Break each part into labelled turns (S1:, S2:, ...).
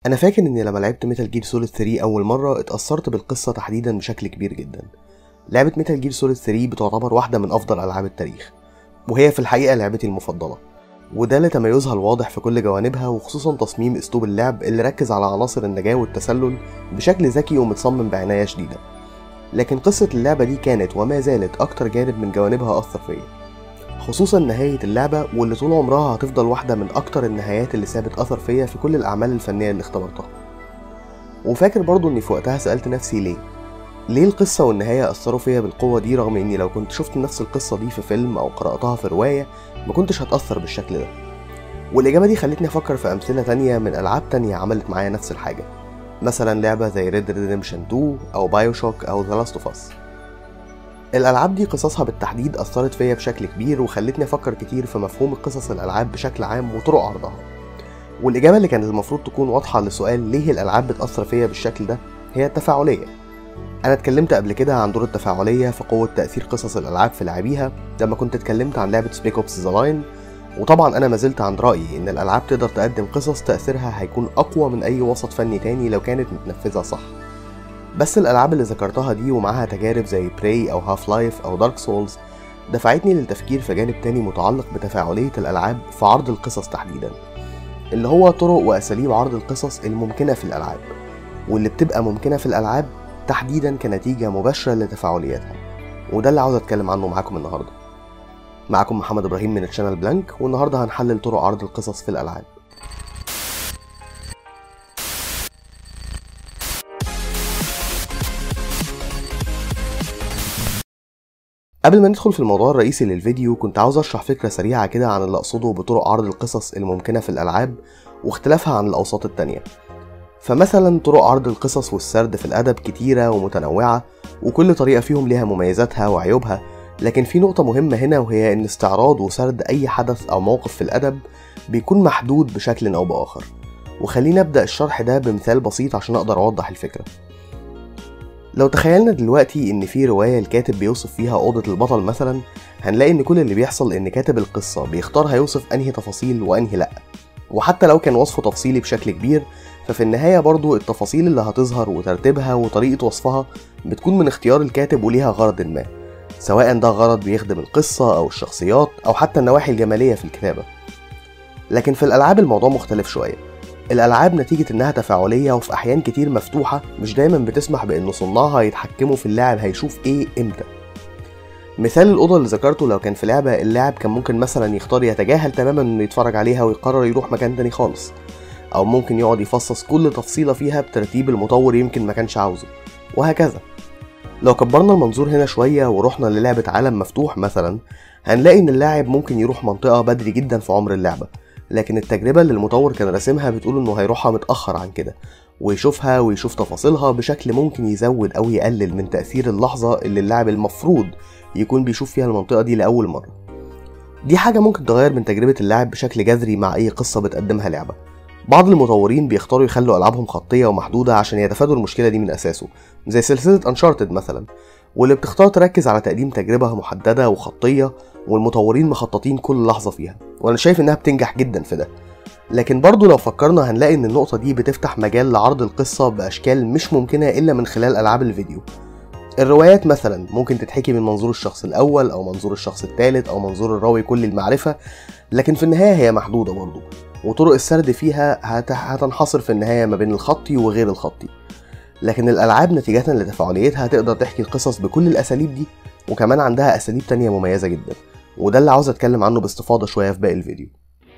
S1: انا فاكر اني لما لعبت ميتال جير سوليد 3 اول مره اتاثرت بالقصه تحديدا بشكل كبير جدا لعبه ميتال جير سوليد 3 بتعتبر واحده من افضل العاب التاريخ وهي في الحقيقه لعبتي المفضله وده لتميزها الواضح في كل جوانبها وخصوصا تصميم اسلوب اللعب اللي ركز على عناصر النجاه والتسلل بشكل ذكي ومتصمم بعنايه شديده لكن قصه اللعبه دي كانت وما زالت اكتر جانب من جوانبها اثر فيا خصوصا نهاية اللعبة واللي طول عمرها هتفضل واحدة من أكتر النهايات اللي سابت أثر فيا في كل الأعمال الفنية اللي اختبرتها وفاكر برضو إني في وقتها سألت نفسي ليه ليه القصة والنهاية أثروا فيا بالقوة دي رغم إني لو كنت شفت نفس القصة دي في فيلم أو قرأتها في رواية ما كنتش هتأثر بالشكل ده والإجابة دي خلتني أفكر في أمثلة تانية من ألعاب تانية عملت معايا نفس الحاجة مثلا لعبة زي Red Redemption 2 أو بايوشوك أو The Last of Us الألعاب دي قصصها بالتحديد أثرت فيا بشكل كبير وخلتني أفكر كتير في مفهوم قصص الألعاب بشكل عام وطرق عرضها والإجابة اللي كانت المفروض تكون واضحة لسؤال ليه الألعاب بتأثر فيا بالشكل ده هي التفاعلية أنا اتكلمت قبل كده عن دور التفاعلية في قوة تأثير قصص الألعاب في لاعبيها لما كنت اتكلمت عن لعبة سبيك أوبس ذا لاين وطبعا أنا ما زلت عند رأيي إن الألعاب تقدر تقدم قصص تأثيرها هيكون أقوى من أي وسط فني تاني لو كانت متنفذة صح بس الألعاب اللي ذكرتها دي ومعاها تجارب زي براي أو هاف لايف أو دارك سولز دفعتني للتفكير في جانب تاني متعلق بتفاعلية الألعاب في عرض القصص تحديدا اللي هو طرق وأساليب عرض القصص الممكنة في الألعاب واللي بتبقى ممكنة في الألعاب تحديدا كنتيجة مباشرة لتفاعلياتها وده اللي عاوز أتكلم عنه معاكم النهاردة معاكم محمد إبراهيم من الشانل بلانك والنهاردة هنحلل طرق عرض القصص في الألعاب قبل ما ندخل في الموضوع الرئيسي للفيديو كنت عاوز اشرح فكرة سريعة كده عن اللي اقصده بطرق عرض القصص الممكنة في الالعاب واختلافها عن الاوساط التانية فمثلا طرق عرض القصص والسرد في الادب كتيرة ومتنوعة وكل طريقة فيهم ليها مميزاتها وعيوبها لكن في نقطة مهمة هنا وهي ان استعراض وسرد اي حدث او موقف في الادب بيكون محدود بشكل او باخر وخلينا ابدأ الشرح ده بمثال بسيط عشان اقدر اوضح الفكرة لو تخيلنا دلوقتي ان في رواية الكاتب بيوصف فيها اوضة البطل مثلا هنلاقي ان كل اللي بيحصل ان كاتب القصة بيختار هيوصف انهي تفاصيل وانهي لا وحتى لو كان وصفه تفصيلي بشكل كبير ففي النهاية برضو التفاصيل اللي هتظهر وترتيبها وطريقة وصفها بتكون من اختيار الكاتب وليها غرض ما سواء ده غرض بيخدم القصة أو الشخصيات أو حتى النواحي الجمالية في الكتابة لكن في الألعاب الموضوع مختلف شوية الألعاب نتيجة إنها تفاعلية وفي أحيان كتير مفتوحة مش دايما بتسمح بإن صناعها يتحكموا في اللاعب هيشوف إيه إمتى مثال الأوضة اللي ذكرته لو كان في لعبة اللاعب كان ممكن مثلا يختار يتجاهل تماما إنه يتفرج عليها ويقرر يروح مكان تاني خالص أو ممكن يقعد يفصص كل تفصيلة فيها بترتيب المطور يمكن ما كانش عاوزه وهكذا لو كبرنا المنظور هنا شوية ورحنا للعبة عالم مفتوح مثلا هنلاقي إن اللاعب ممكن يروح منطقة بدري جدا في عمر اللعبة لكن التجربة اللي المطور كان راسمها بتقول إنه هيروحها متأخر عن كده ويشوفها ويشوف تفاصيلها بشكل ممكن يزود أو يقلل من تأثير اللحظة اللي اللاعب المفروض يكون بيشوف فيها المنطقة دي لأول مرة دي حاجة ممكن تغير من تجربة اللاعب بشكل جذري مع أي قصة بتقدمها لعبة بعض المطورين بيختاروا يخلوا ألعابهم خطية ومحدودة عشان يتفادوا المشكلة دي من أساسه زي سلسلة أنشارتد مثلا واللي بتختار تركز على تقديم تجربة محددة وخطية والمطورين مخططين كل لحظة فيها وأنا شايف إنها بتنجح جدا في ده لكن برضه لو فكرنا هنلاقي إن النقطة دي بتفتح مجال لعرض القصة بأشكال مش ممكنة إلا من خلال ألعاب الفيديو الروايات مثلا ممكن تتحكي من منظور الشخص الأول أو منظور الشخص الثالث أو منظور الراوي كل المعرفة لكن في النهاية هي محدودة برضه وطرق السرد فيها هت- هتنحصر في النهاية ما بين الخطي وغير الخطي لكن الألعاب نتيجة لتفاعليتها تقدر تحكي القصص بكل الأساليب دي وكمان عندها أساليب تانية مميزة جدا وده اللي عاوز أتكلم عنه باستفاضة شوية في باقي الفيديو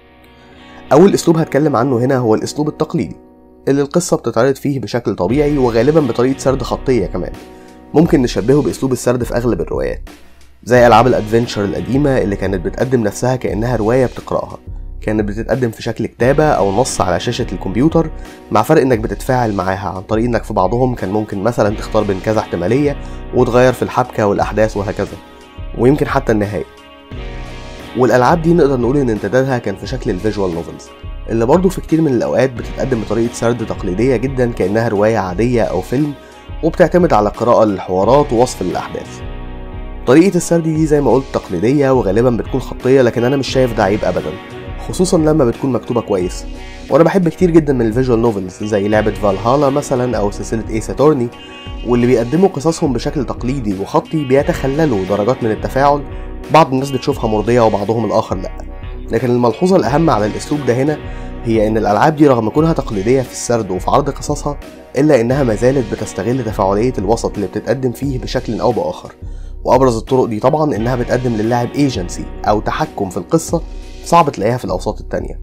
S1: أول أسلوب هتكلم عنه هنا هو الأسلوب التقليدي اللي القصة بتتعرض فيه بشكل طبيعي وغالبا بطريقة سرد خطية كمان ممكن نشبهه بأسلوب السرد في أغلب الروايات زي ألعاب الأدفنشر القديمة اللي كانت بتقدم نفسها كأنها رواية بتقرأها كانت بتتقدم في شكل كتابة أو نص على شاشة الكمبيوتر مع فرق إنك بتتفاعل معاها عن طريق إنك في بعضهم كان ممكن مثلا تختار بين كذا احتمالية وتغير في الحبكة والأحداث وهكذا ويمكن حتى النهاية والألعاب دي نقدر نقول إن امتدادها كان في شكل الفيجوال نوفلز اللي برضه في كتير من الأوقات بتتقدم بطريقة سرد تقليدية جدا كأنها رواية عادية أو فيلم وبتعتمد على قراءة للحوارات ووصف للأحداث طريقة السرد دي زي ما قلت تقليدية وغالبا بتكون خطية لكن أنا مش شايف ده عيب أبدا خصوصا لما بتكون مكتوبة كويس وانا بحب كتير جدا من الفيجوال نوفلز زي لعبة فالهالا مثلا او سلسلة ايس اتورني واللي بيقدموا قصصهم بشكل تقليدي وخطي بيتخللوا درجات من التفاعل بعض الناس بتشوفها مرضية وبعضهم الآخر لأ لكن الملحوظة الأهم على الأسلوب ده هنا هي إن الألعاب دي رغم كونها تقليدية في السرد وفي عرض قصصها إلا إنها ما زالت بتستغل تفاعلية الوسط اللي بتتقدم فيه بشكل أو بآخر وأبرز الطرق دي طبعا إنها بتقدم للاعب ايجنسي أو تحكم في القصة صعب تلاقيها في الأوساط التانية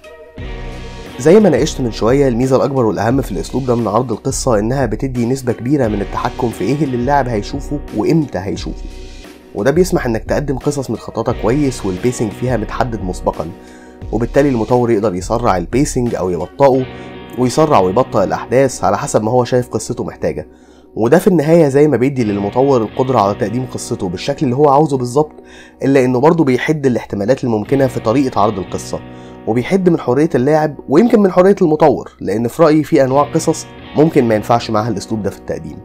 S1: زي ما ناقشت من شوية الميزة الأكبر والأهم في الأسلوب ده من عرض القصة إنها بتدي نسبة كبيرة من التحكم في إيه اللي اللاعب هيشوفه وإمتى هيشوفه وده بيسمح إنك تقدم قصص متخططة كويس والبيسنج فيها متحدد مسبقا وبالتالي المطور يقدر يسرع البيسنج أو يبطئه ويسرع ويبطئ الأحداث على حسب ما هو شايف قصته محتاجة وده في النهاية زي ما بيدي للمطور القدرة على تقديم قصته بالشكل اللي هو عاوزه بالظبط إلا إنه برضه بيحد الاحتمالات الممكنة في طريقة عرض القصة وبيحد من حرية اللاعب ويمكن من حرية المطور لأن في رأيي في أنواع قصص ممكن ما ينفعش معاها الأسلوب ده في التقديم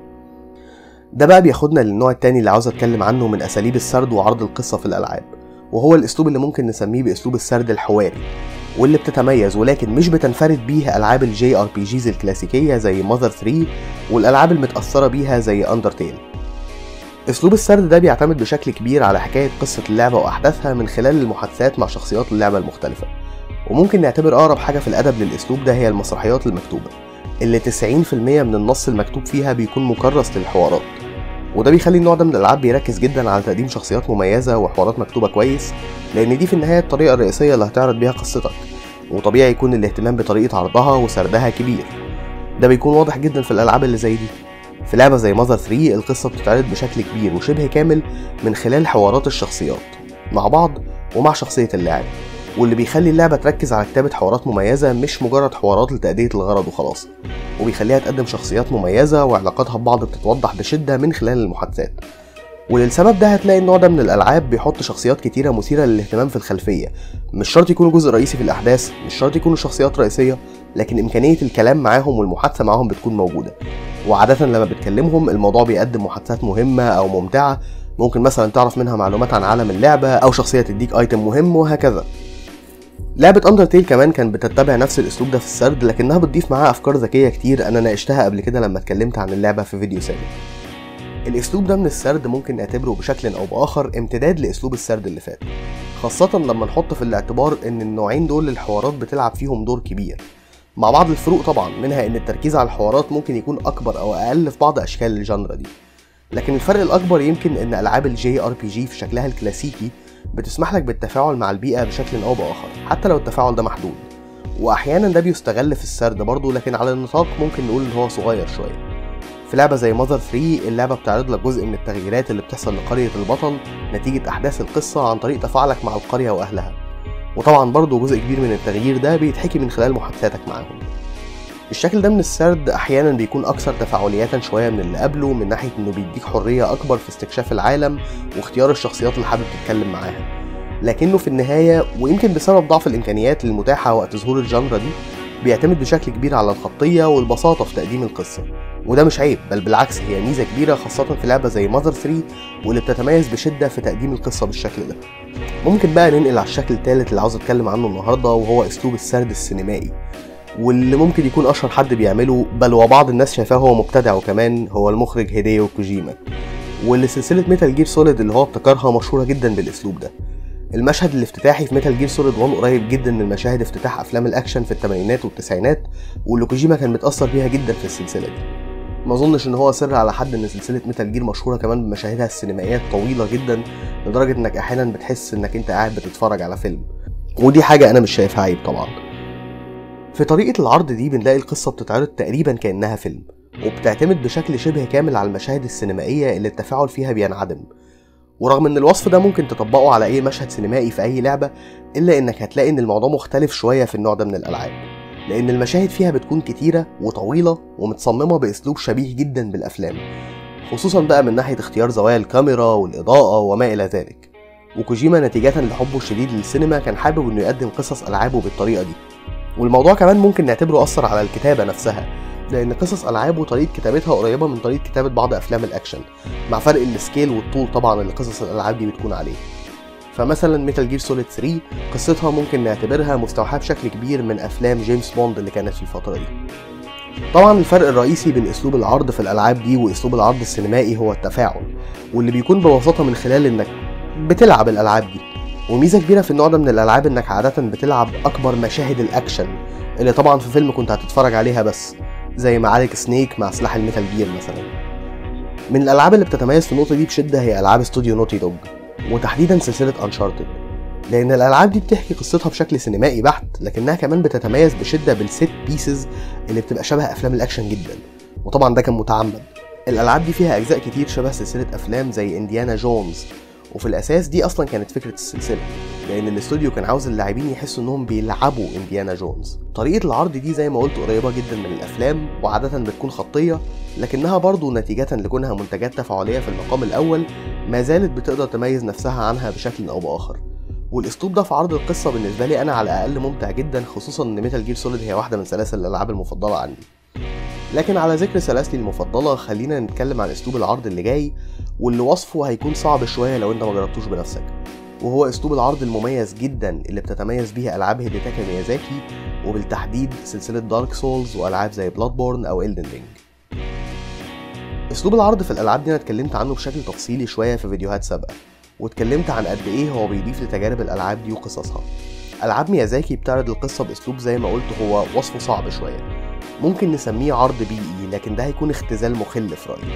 S1: ده بقى بياخدنا للنوع التاني اللي عاوز أتكلم عنه من أساليب السرد وعرض القصة في الألعاب وهو الأسلوب اللي ممكن نسميه بأسلوب السرد الحواري واللي بتتميز ولكن مش بتنفرد بيها ألعاب الجي ار بي جيز الكلاسيكية زي ماذر 3 والألعاب المتأثرة بيها زي أندرتيل اسلوب السرد ده بيعتمد بشكل كبير على حكايه قصه اللعبه واحداثها من خلال المحادثات مع شخصيات اللعبه المختلفه وممكن نعتبر اقرب حاجه في الادب للاسلوب ده هي المسرحيات المكتوبه اللي 90% من النص المكتوب فيها بيكون مكرس للحوارات وده بيخلي النوع ده من الالعاب بيركز جدا على تقديم شخصيات مميزه وحوارات مكتوبه كويس لان دي في النهايه الطريقه الرئيسيه اللي هتعرض بيها قصتك وطبيعي يكون الاهتمام بطريقه عرضها وسردها كبير ده بيكون واضح جدا في الالعاب اللي زي دي في لعبة زي ماذر 3 القصة بتتعرض بشكل كبير وشبه كامل من خلال حوارات الشخصيات مع بعض ومع شخصية اللاعب واللي بيخلي اللعبة تركز على كتابة حوارات مميزة مش مجرد حوارات لتأدية الغرض وخلاص وبيخليها تقدم شخصيات مميزة وعلاقاتها ببعض بتتوضح بشدة من خلال المحادثات وللسبب ده هتلاقي النوع ده من الألعاب بيحط شخصيات كتيرة مثيرة للاهتمام في الخلفية مش شرط يكونوا جزء رئيسي في الأحداث مش شرط يكونوا شخصيات رئيسية لكن إمكانية الكلام معاهم والمحادثة معاهم بتكون موجودة وعادة لما بتكلمهم الموضوع بيقدم محادثات مهمة أو ممتعة ممكن مثلا تعرف منها معلومات عن عالم اللعبة أو شخصية تديك أيتم مهم وهكذا لعبة اندرتيل كمان كانت بتتبع نفس الاسلوب ده في السرد لكنها بتضيف معاها افكار ذكية كتير انا ناقشتها قبل كده لما اتكلمت عن اللعبة في فيديو سابق الاسلوب ده من السرد ممكن نعتبره بشكل او باخر امتداد لاسلوب السرد اللي فات خاصة لما نحط في الاعتبار ان النوعين دول الحوارات بتلعب فيهم دور كبير مع بعض الفروق طبعا منها ان التركيز على الحوارات ممكن يكون اكبر او اقل في بعض اشكال الجانرا دي لكن الفرق الاكبر يمكن ان العاب الجي ار بي جي في شكلها الكلاسيكي بتسمح لك بالتفاعل مع البيئة بشكل أو بآخر حتى لو التفاعل ده محدود وأحيانا ده بيستغل في السرد برضه لكن على النطاق ممكن نقول إن هو صغير شوية في لعبة زي ماذر 3 اللعبة بتعرض لك جزء من التغييرات اللي بتحصل لقرية البطل نتيجة أحداث القصة عن طريق تفاعلك مع القرية وأهلها وطبعا برضه جزء كبير من التغيير ده بيتحكي من خلال محادثاتك معاهم الشكل ده من السرد احيانا بيكون اكثر تفاعلية شويه من اللي قبله من ناحيه انه بيديك حريه اكبر في استكشاف العالم واختيار الشخصيات اللي حابب تتكلم معاها لكنه في النهايه ويمكن بسبب ضعف الامكانيات المتاحه وقت ظهور الجانرا دي بيعتمد بشكل كبير على الخطيه والبساطه في تقديم القصه وده مش عيب بل بالعكس هي ميزه كبيره خاصه في لعبه زي ماذر 3 واللي بتتميز بشده في تقديم القصه بالشكل ده ممكن بقى ننقل على الشكل الثالث اللي عاوز اتكلم عنه النهارده وهو اسلوب السرد السينمائي واللي ممكن يكون اشهر حد بيعمله بل وبعض الناس شايفاه هو مبتدع وكمان هو المخرج هيديو كوجيما واللي سلسله ميتال جير سوليد اللي هو ابتكرها مشهوره جدا بالاسلوب ده المشهد الافتتاحي في ميتال جير سوليد 1 قريب جدا من مشاهد افتتاح افلام الاكشن في الثمانينات والتسعينات واللي كوجيما كان متاثر بيها جدا في السلسله دي ما اظنش ان هو سر على حد ان سلسله ميتال جير مشهوره كمان بمشاهدها السينمائيه الطويله جدا لدرجه انك احيانا بتحس انك انت قاعد بتتفرج على فيلم ودي حاجه انا مش شايفها عيب طبعا في طريقه العرض دي بنلاقي القصه بتتعرض تقريبا كانها فيلم وبتعتمد بشكل شبه كامل على المشاهد السينمائيه اللي التفاعل فيها بينعدم ورغم ان الوصف ده ممكن تطبقه على اي مشهد سينمائي في اي لعبه الا انك هتلاقي ان الموضوع مختلف شويه في النوع ده من الالعاب لان المشاهد فيها بتكون كتيره وطويله ومتصممه باسلوب شبيه جدا بالافلام خصوصا بقى من ناحيه اختيار زوايا الكاميرا والاضاءه وما الى ذلك وكوجيما نتيجة لحبه الشديد للسينما كان حابب انه يقدم قصص العابه بالطريقة دي والموضوع كمان ممكن نعتبره أثر على الكتابة نفسها لأن قصص ألعابه طريقة كتابتها قريبة من طريقة كتابة بعض أفلام الأكشن مع فرق السكيل والطول طبعا اللي قصص الألعاب دي بتكون عليه فمثلا ميتال جير سوليد 3 قصتها ممكن نعتبرها مستوحاة بشكل كبير من أفلام جيمس بوند اللي كانت في الفترة دي طبعا الفرق الرئيسي بين اسلوب العرض في الالعاب دي واسلوب العرض السينمائي هو التفاعل واللي بيكون ببساطه من خلال انك بتلعب الالعاب دي وميزه كبيره في النوع ده من الالعاب انك عاده بتلعب اكبر مشاهد الاكشن اللي طبعا في فيلم كنت هتتفرج عليها بس زي معارك سنيك مع سلاح الميتال جير مثلا من الالعاب اللي بتتميز في النقطه دي بشده هي العاب استوديو نوتي دوج وتحديدا سلسله انشارتد لان الالعاب دي بتحكي قصتها بشكل سينمائي بحت لكنها كمان بتتميز بشده بالست بيسز اللي بتبقى شبه افلام الاكشن جدا وطبعا ده كان متعمد الالعاب دي فيها اجزاء كتير شبه سلسله افلام زي انديانا جونز وفي الاساس دي اصلا كانت فكره السلسله لان الاستوديو كان عاوز اللاعبين يحسوا انهم بيلعبوا انديانا جونز طريقه العرض دي زي ما قلت قريبه جدا من الافلام وعاده بتكون خطيه لكنها برضو نتيجه لكونها منتجات تفاعليه في المقام الاول ما زالت بتقدر تميز نفسها عنها بشكل او باخر والاسلوب ده في عرض القصه بالنسبه لي انا على الاقل ممتع جدا خصوصا ان ميتال جير سوليد هي واحده من سلاسل الالعاب المفضله عندي لكن على ذكر سلاسلي المفضله خلينا نتكلم عن اسلوب العرض اللي جاي واللي وصفه هيكون صعب شويه لو انت ما جربتوش بنفسك وهو اسلوب العرض المميز جدا اللي بتتميز به العاب هيديتاكا ميازاكي وبالتحديد سلسله دارك سولز والعاب زي بلاد بورن او إلدن رينج اسلوب العرض في الالعاب دي انا اتكلمت عنه بشكل تفصيلي شويه في فيديوهات سابقه واتكلمت عن قد ايه هو بيضيف لتجارب الالعاب دي وقصصها العاب ميازاكي بتعرض القصه باسلوب زي ما قلت هو وصفه صعب شويه ممكن نسميه عرض بيئي لكن ده هيكون اختزال مخل في رايي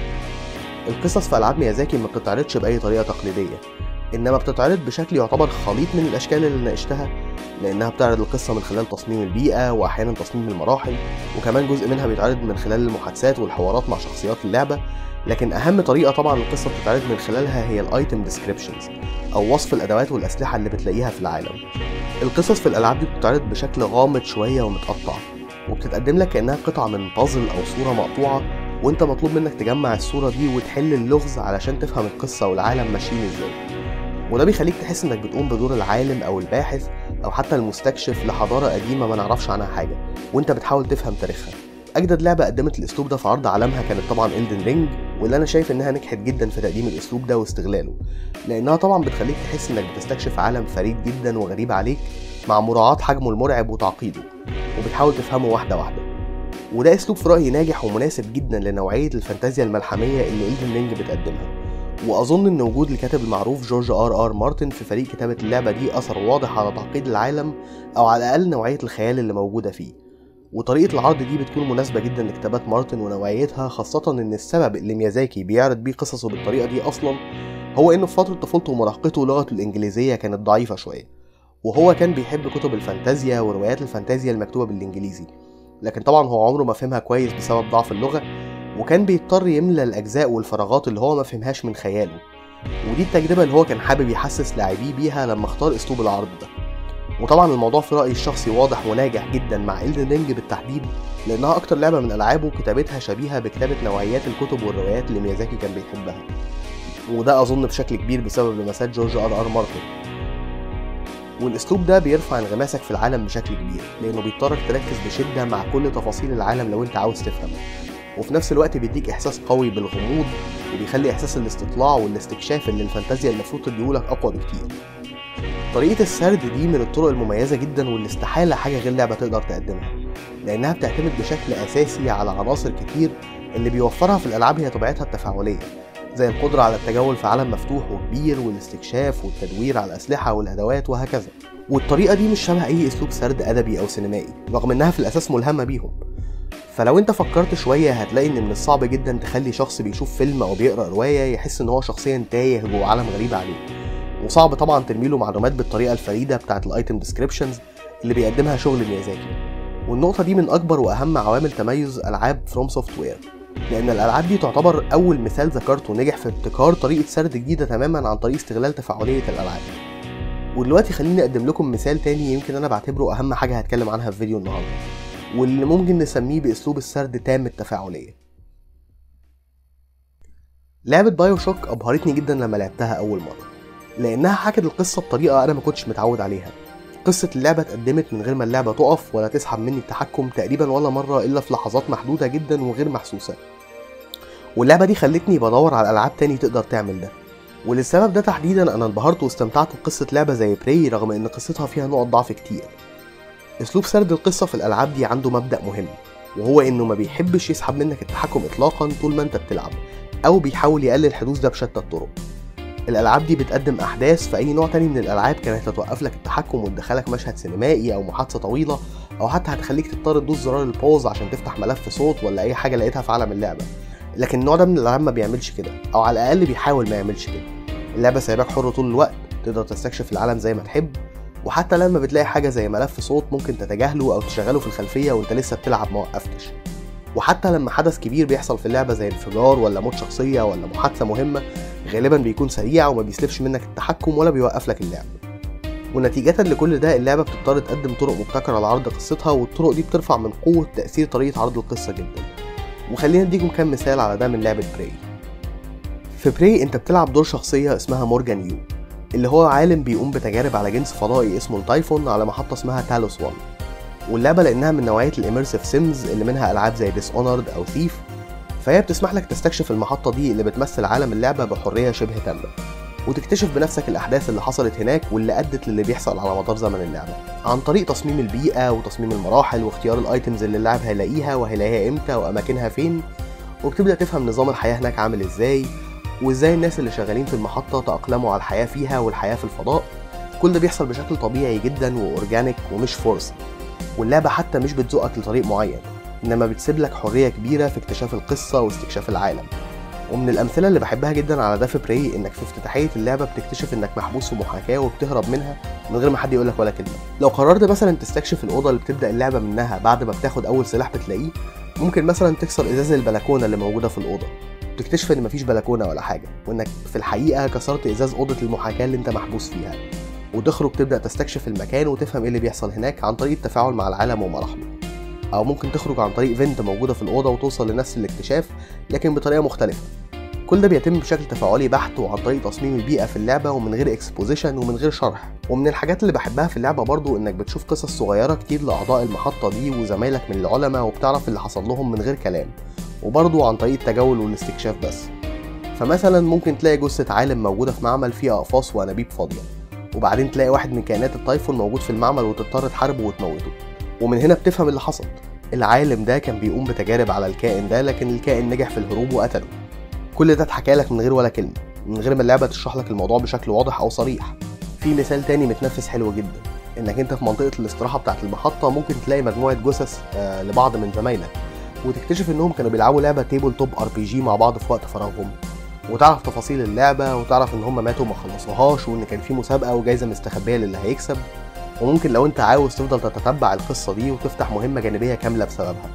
S1: القصص في العاب ميازاكي ما بتتعرضش باي طريقه تقليديه انما بتتعرض بشكل يعتبر خليط من الاشكال اللي ناقشتها لانها بتعرض القصه من خلال تصميم البيئه واحيانا تصميم المراحل وكمان جزء منها بيتعرض من خلال المحادثات والحوارات مع شخصيات اللعبه لكن اهم طريقه طبعا القصه بتتعرض من خلالها هي الايتم ديسكريبشنز او وصف الادوات والاسلحه اللي بتلاقيها في العالم القصص في الالعاب دي بتتعرض بشكل غامض شويه ومتقطع وبتتقدم لك كانها قطعه من بازل او صوره مقطوعه وانت مطلوب منك تجمع الصوره دي وتحل اللغز علشان تفهم القصه والعالم ماشيين ازاي وده بيخليك تحس انك بتقوم بدور العالم او الباحث او حتى المستكشف لحضاره قديمه ما نعرفش عنها حاجه وانت بتحاول تفهم تاريخها اجدد لعبه قدمت الاسلوب ده في عرض عالمها كانت طبعا إلدن رينج واللي انا شايف انها نجحت جدا في تقديم الاسلوب ده واستغلاله لانها طبعا بتخليك تحس انك بتستكشف عالم فريد جدا وغريب عليك مع مراعاة حجمه المرعب وتعقيده وبتحاول تفهمه واحدة واحدة وده اسلوب في رأيي ناجح ومناسب جدا لنوعية الفانتازيا الملحمية اللي إلدن رينج بتقدمها واظن ان وجود الكاتب المعروف جورج ار ار مارتن في فريق كتابه اللعبه دي اثر واضح على تعقيد العالم او على الاقل نوعيه الخيال اللي موجوده فيه وطريقه العرض دي بتكون مناسبه جدا لكتابات مارتن ونوعيتها خاصه ان السبب اللي ميازاكي بيعرض بيه قصصه بالطريقه دي اصلا هو انه في فتره طفولته ومراهقته لغته الانجليزيه كانت ضعيفه شويه وهو كان بيحب كتب الفانتازيا وروايات الفانتازيا المكتوبه بالانجليزي لكن طبعا هو عمره ما فهمها كويس بسبب ضعف اللغه وكان بيضطر يملى الأجزاء والفراغات اللي هو ما فهمهاش من خياله ودي التجربة اللي هو كان حابب يحسس لاعبيه بيها لما اختار اسلوب العرض ده وطبعا الموضوع في رأيي الشخصي واضح وناجح جدا مع إلدن رينج بالتحديد لأنها أكتر لعبة من ألعابه كتابتها شبيهة بكتابة نوعيات الكتب والروايات اللي ميازاكي كان بيحبها وده أظن بشكل كبير بسبب لمسات جورج آر آر مارتن والاسلوب ده بيرفع انغماسك في العالم بشكل كبير لانه بيضطرك تركز بشده مع كل تفاصيل العالم لو انت عاوز تفهم وفي نفس الوقت بيديك احساس قوي بالغموض وبيخلي احساس الاستطلاع والاستكشاف اللي الفانتازيا المفروض تديهولك اقوى بكتير طريقة السرد دي من الطرق المميزة جدا واللي استحالة حاجة غير لعبة تقدر تقدمها لأنها بتعتمد بشكل أساسي على عناصر كتير اللي بيوفرها في الألعاب هي طبيعتها التفاعلية زي القدرة على التجول في عالم مفتوح وكبير والاستكشاف والتدوير على الأسلحة والأدوات وهكذا والطريقة دي مش شبه أي أسلوب سرد أدبي أو سينمائي رغم إنها في الأساس ملهمة بيهم فلو انت فكرت شويه هتلاقي ان من الصعب جدا تخلي شخص بيشوف فيلم او بيقرا روايه يحس ان هو شخصيا تايه جوه عالم غريب عليه وصعب طبعا ترميله معلومات بالطريقه الفريده بتاعه الايتم ديسكريبشنز اللي بيقدمها شغل ميازاكي والنقطه دي من اكبر واهم عوامل تميز العاب فروم سوفت وير لان الالعاب دي تعتبر اول مثال ذكرته نجح في ابتكار طريقه سرد جديده تماما عن طريق استغلال تفاعليه الالعاب ودلوقتي خليني اقدم لكم مثال تاني يمكن انا بعتبره اهم حاجه هتكلم عنها في فيديو النهارده واللي ممكن نسميه باسلوب السرد تام التفاعليه لعبة بايو شوك أبهرتني جدا لما لعبتها أول مرة لأنها حكت القصة بطريقة أنا ما كنتش متعود عليها قصة اللعبة اتقدمت من غير ما اللعبة تقف ولا تسحب مني التحكم تقريبا ولا مرة إلا في لحظات محدودة جدا وغير محسوسة واللعبة دي خلتني بدور على ألعاب تاني تقدر تعمل ده وللسبب ده تحديدا انا انبهرت واستمتعت بقصة لعبة زي براي رغم ان قصتها فيها نقط ضعف كتير اسلوب سرد القصة في الالعاب دي عنده مبدأ مهم وهو انه ما بيحبش يسحب منك التحكم اطلاقا طول ما انت بتلعب او بيحاول يقلل حدوث ده بشتى الطرق الالعاب دي بتقدم احداث في اي نوع تاني من الالعاب كانت هتوقف لك التحكم وتدخلك مشهد سينمائي او محادثه طويله او حتى هتخليك تضطر تدوس زرار البوز عشان تفتح ملف صوت ولا اي حاجه لقيتها في عالم اللعبه لكن النوع ده من الالعاب ما بيعملش كده او على الاقل بيحاول ما يعملش كده اللعبه سايباك حر طول الوقت تقدر تستكشف العالم زي ما تحب وحتى لما بتلاقي حاجه زي ملف صوت ممكن تتجاهله او تشغله في الخلفيه وانت لسه بتلعب ما وقفتش وحتى لما حدث كبير بيحصل في اللعبه زي انفجار ولا موت شخصيه ولا محادثه مهمه غالبا بيكون سريع وما بيسلبش منك التحكم ولا بيوقف لك اللعب ونتيجة لكل ده اللعبة بتضطر تقدم طرق مبتكرة لعرض قصتها والطرق دي بترفع من قوة تأثير طريقة عرض القصة جدا وخلينا نديكم كام مثال على ده من لعبة براي في براي انت بتلعب دور شخصية اسمها مورجان يو اللي هو عالم بيقوم بتجارب على جنس فضائي اسمه التايفون على محطة اسمها تالوس 1 واللعبة لأنها من نوعية الإميرسيف سيمز اللي منها ألعاب زي ديس اونرد أو ثيف فهي بتسمح لك تستكشف المحطة دي اللي بتمثل عالم اللعبة بحرية شبه تامة وتكتشف بنفسك الأحداث اللي حصلت هناك واللي أدت للي بيحصل على مدار زمن اللعبة عن طريق تصميم البيئة وتصميم المراحل واختيار الأيتمز اللي اللاعب هيلاقيها وهيلاقيها إمتى وأماكنها فين وبتبدأ تفهم نظام الحياة هناك عامل إزاي وإزاي الناس اللي شغالين في المحطة تأقلموا على الحياة فيها والحياة في الفضاء كل ده بيحصل بشكل طبيعي جدا وأورجانيك ومش فورس واللعبة حتى مش بتزقك لطريق معين إنما بتسيب لك حرية كبيرة في اكتشاف القصة واستكشاف العالم ومن الأمثلة اللي بحبها جدا على ده في براي إنك في افتتاحية اللعبة بتكتشف إنك محبوس في محاكاة وبتهرب منها من غير ما حد يقولك ولا كلمة لو قررت مثلا تستكشف الأوضة اللي بتبدأ اللعبة منها بعد ما بتاخد أول سلاح بتلاقيه ممكن مثلا تكسر إزاز البلكونة اللي موجودة في الأوضة تكتشف إن مفيش بلكونة ولا حاجة وإنك في الحقيقة كسرت إزاز أوضة المحاكاة اللي أنت محبوس فيها وتخرج تبدأ تستكشف المكان وتفهم إيه اللي بيحصل هناك عن طريق التفاعل مع العالم ومراحله او ممكن تخرج عن طريق فينت موجوده في الاوضه وتوصل لنفس الاكتشاف لكن بطريقه مختلفه كل ده بيتم بشكل تفاعلي بحت وعن طريق تصميم البيئه في اللعبه ومن غير اكسبوزيشن ومن غير شرح ومن الحاجات اللي بحبها في اللعبه برضو انك بتشوف قصص صغيره كتير لاعضاء المحطه دي وزمايلك من العلماء وبتعرف اللي حصل لهم من غير كلام وبرضو عن طريق التجول والاستكشاف بس فمثلا ممكن تلاقي جثه عالم موجوده في معمل فيه اقفاص وانابيب فاضيه وبعدين تلاقي واحد من كائنات التايفون موجود في المعمل وتضطر تحاربه وتموته ومن هنا بتفهم اللي حصل العالم ده كان بيقوم بتجارب على الكائن ده لكن الكائن نجح في الهروب وقتله كل ده اتحكى لك من غير ولا كلمه من غير ما اللعبه تشرح لك الموضوع بشكل واضح او صريح في مثال تاني متنفس حلو جدا انك انت في منطقه الاستراحه بتاعه المحطه ممكن تلاقي مجموعه جثث آه لبعض من زمايلك وتكتشف انهم كانوا بيلعبوا لعبه تيبل توب ار بي جي مع بعض في وقت فراغهم وتعرف تفاصيل اللعبه وتعرف ان هم ماتوا وما خلصوهاش وان كان في مسابقه وجايزه مستخبيه للي هيكسب وممكن لو انت عاوز تفضل تتتبع القصه دي وتفتح مهمه جانبيه كامله بسببها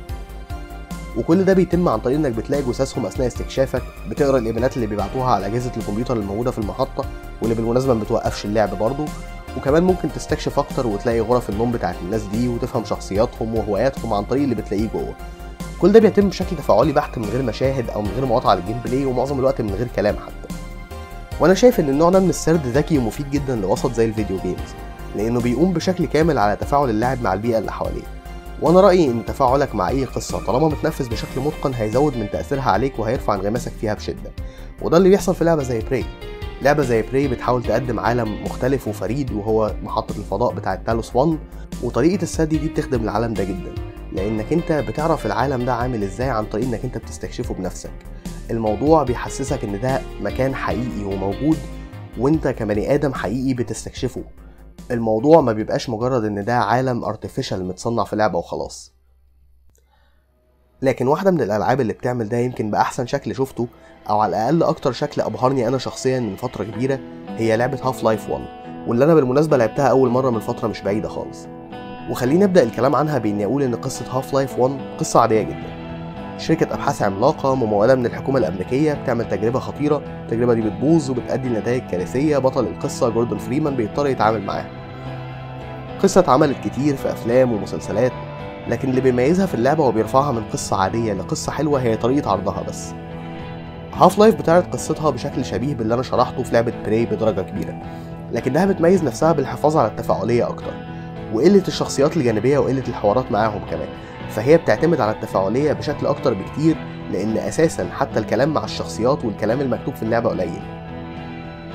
S1: وكل ده بيتم عن طريق انك بتلاقي جثثهم اثناء استكشافك بتقرا الايميلات اللي بيبعتوها على اجهزه الكمبيوتر الموجوده في المحطه واللي بالمناسبه ما بتوقفش اللعب برضه وكمان ممكن تستكشف اكتر وتلاقي غرف النوم بتاعت الناس دي وتفهم شخصياتهم وهواياتهم عن طريق اللي بتلاقيه جوه كل ده بيتم بشكل تفاعلي بحت من غير مشاهد او من غير مقاطعه للجيم بلاي ومعظم الوقت من غير كلام حتى وانا شايف ان النوع ده من السرد ذكي ومفيد جدا لوسط زي الفيديو جيمز لانه بيقوم بشكل كامل على تفاعل اللاعب مع البيئه اللي حواليه وانا رايي ان تفاعلك مع اي قصه طالما متنفذ بشكل متقن هيزود من تاثيرها عليك وهيرفع انغماسك فيها بشده وده اللي بيحصل في لعبه زي براي لعبه زي براي بتحاول تقدم عالم مختلف وفريد وهو محطه الفضاء بتاعه تالوس 1 وطريقه السرد دي بتخدم العالم ده جدا لانك انت بتعرف العالم ده عامل ازاي عن طريق انك انت بتستكشفه بنفسك الموضوع بيحسسك ان ده مكان حقيقي وموجود وانت كبني ادم حقيقي بتستكشفه الموضوع ما بيبقاش مجرد ان ده عالم ارتفيشال متصنع في لعبه وخلاص لكن واحدة من الألعاب اللي بتعمل ده يمكن بأحسن شكل شفته أو على الأقل أكتر شكل أبهرني أنا شخصيا من فترة كبيرة هي لعبة هاف لايف 1 واللي أنا بالمناسبة لعبتها أول مرة من فترة مش بعيدة خالص وخليني أبدأ الكلام عنها بإني أقول إن قصة هاف لايف 1 قصة عادية جدا شركة أبحاث عملاقة ممولة من الحكومة الأمريكية بتعمل تجربة خطيرة التجربة دي بتبوظ وبتأدي لنتائج كارثية بطل القصة جوردن فريمان بيضطر يتعامل معاها قصة اتعملت كتير في أفلام ومسلسلات لكن اللي بيميزها في اللعبة وبيرفعها من قصة عادية لقصة حلوة هي طريقة عرضها بس هاف لايف بتعرض قصتها بشكل شبيه باللي أنا شرحته في لعبة براي بدرجة كبيرة لكنها بتميز نفسها بالحفاظ على التفاعلية أكتر وقلة الشخصيات الجانبية وقلة الحوارات معاهم كمان فهي بتعتمد على التفاعلية بشكل أكتر بكتير لأن أساسا حتى الكلام مع الشخصيات والكلام المكتوب في اللعبة قليل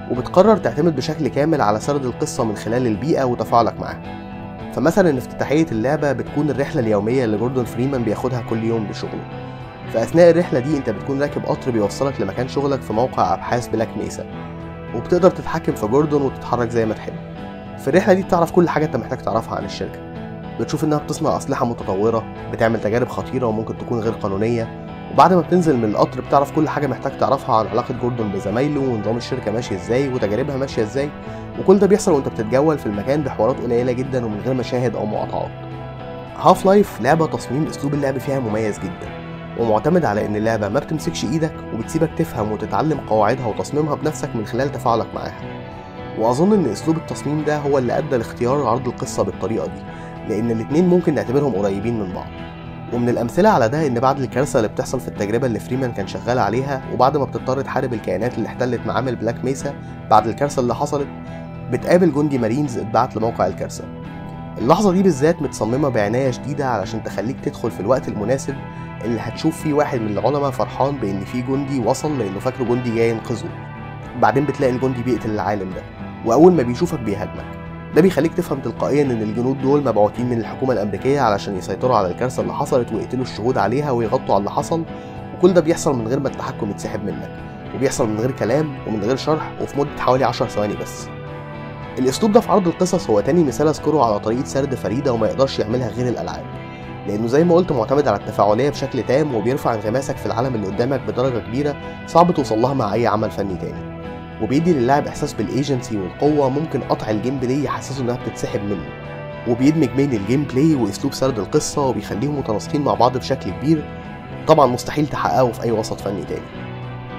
S1: وبتقرر تعتمد بشكل كامل على سرد القصة من خلال البيئة وتفاعلك معاها فمثلا افتتاحية اللعبة بتكون الرحلة اليومية اللي جوردون فريمان بياخدها كل يوم لشغله فأثناء الرحلة دي أنت بتكون راكب قطر بيوصلك لمكان شغلك في موقع أبحاث بلاك ميسا وبتقدر تتحكم في جوردون وتتحرك زي ما تحب في الرحلة دي بتعرف كل حاجة أنت محتاج تعرفها عن الشركة بتشوف إنها بتصنع أسلحة متطورة بتعمل تجارب خطيرة وممكن تكون غير قانونية وبعد ما بتنزل من القطر بتعرف كل حاجة محتاج تعرفها عن علاقة جوردون بزمايله ونظام الشركة ماشي ازاي وتجاربها ماشية ازاي وكل ده بيحصل وانت بتتجول في المكان بحوارات قليلة جدا ومن غير مشاهد أو مقاطعات هاف لايف لعبة تصميم أسلوب اللعب فيها مميز جدا ومعتمد على إن اللعبة ما بتمسكش إيدك وبتسيبك تفهم وتتعلم قواعدها وتصميمها بنفسك من خلال تفاعلك معاها وأظن إن أسلوب التصميم ده هو اللي أدى لاختيار عرض القصة بالطريقة دي لأن الاتنين ممكن نعتبرهم قريبين من بعض ومن الأمثلة على ده إن بعد الكارثة اللي بتحصل في التجربة اللي فريمان كان شغال عليها وبعد ما بتضطر تحارب الكائنات اللي احتلت معامل بلاك ميسا بعد الكارثة اللي حصلت بتقابل جندي مارينز اتبعت لموقع الكارثة اللحظة دي بالذات متصممة بعناية شديدة علشان تخليك تدخل في الوقت المناسب اللي هتشوف فيه واحد من العلماء فرحان بإن في جندي وصل لأنه فاكره جندي جاي ينقذه بعدين بتلاقي الجندي بيقتل العالم ده وأول ما بيشوفك بيهاجمك ده بيخليك تفهم تلقائيا ان الجنود دول مبعوثين من الحكومه الامريكيه علشان يسيطروا على الكارثه اللي حصلت ويقتلوا الشهود عليها ويغطوا على اللي حصل وكل ده بيحصل من غير ما التحكم يتسحب منك وبيحصل من غير كلام ومن غير شرح وفي مده حوالي 10 ثواني بس الاسلوب ده في عرض القصص هو تاني مثال اذكره على طريقه سرد فريده وما يقدرش يعملها غير الالعاب لانه زي ما قلت معتمد على التفاعليه بشكل تام وبيرفع انغماسك في العالم اللي قدامك بدرجه كبيره صعب توصل لها مع اي عمل فني تاني وبيدي للاعب احساس بالايجنسي والقوه ممكن قطع الجيم بلاي يحسسه انها بتتسحب منه وبيدمج بين الجيم بلاي واسلوب سرد القصه وبيخليهم متناسقين مع بعض بشكل كبير طبعا مستحيل تحققه في اي وسط فني تاني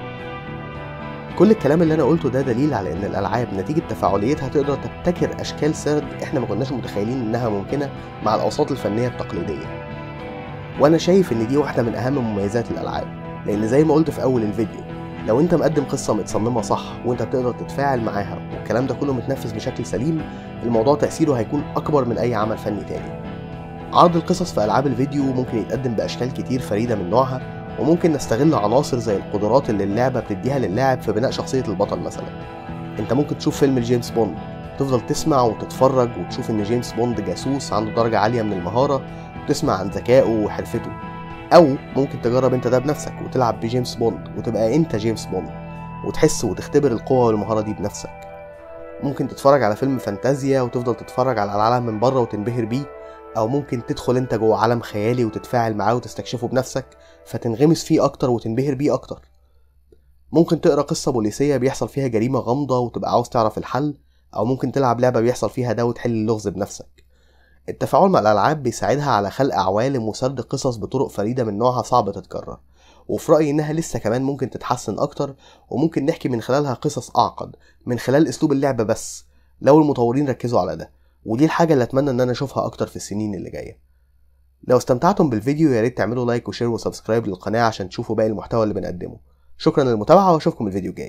S1: كل الكلام اللي انا قلته ده دليل على ان الالعاب نتيجه تفاعليتها تقدر تبتكر اشكال سرد احنا ما كناش متخيلين انها ممكنه مع الاوساط الفنيه التقليديه وانا شايف ان دي واحده من اهم مميزات الالعاب لان زي ما قلت في اول الفيديو لو انت مقدم قصة متصممة صح وانت بتقدر تتفاعل معاها والكلام ده كله متنفذ بشكل سليم الموضوع تأثيره هيكون أكبر من أي عمل فني تاني عرض القصص في ألعاب الفيديو ممكن يتقدم بأشكال كتير فريدة من نوعها وممكن نستغل عناصر زي القدرات اللي اللعبة بتديها للاعب في بناء شخصية البطل مثلا انت ممكن تشوف فيلم جيمس بوند تفضل تسمع وتتفرج وتشوف ان جيمس بوند جاسوس عنده درجة عالية من المهارة وتسمع عن ذكائه وحرفته او ممكن تجرب انت ده بنفسك وتلعب بجيمس بوند وتبقى انت جيمس بوند وتحس وتختبر القوة والمهارة دي بنفسك ممكن تتفرج على فيلم فانتازيا وتفضل تتفرج على العالم من بره وتنبهر بيه او ممكن تدخل انت جوه عالم خيالي وتتفاعل معاه وتستكشفه بنفسك فتنغمس فيه اكتر وتنبهر بيه اكتر ممكن تقرا قصة بوليسية بيحصل فيها جريمة غامضة وتبقى عاوز تعرف الحل او ممكن تلعب لعبة بيحصل فيها ده وتحل اللغز بنفسك التفاعل مع الألعاب بيساعدها على خلق عوالم وسرد قصص بطرق فريدة من نوعها صعب تتكرر وفي رأيي إنها لسه كمان ممكن تتحسن أكتر وممكن نحكي من خلالها قصص أعقد من خلال أسلوب اللعبة بس لو المطورين ركزوا على ده ودي الحاجة اللي أتمنى إن أنا أشوفها أكتر في السنين اللي جاية لو استمتعتم بالفيديو يا ريت تعملوا لايك وشير وسبسكرايب للقناة عشان تشوفوا باقي المحتوى اللي بنقدمه شكرا للمتابعة واشوفكم الفيديو الجاي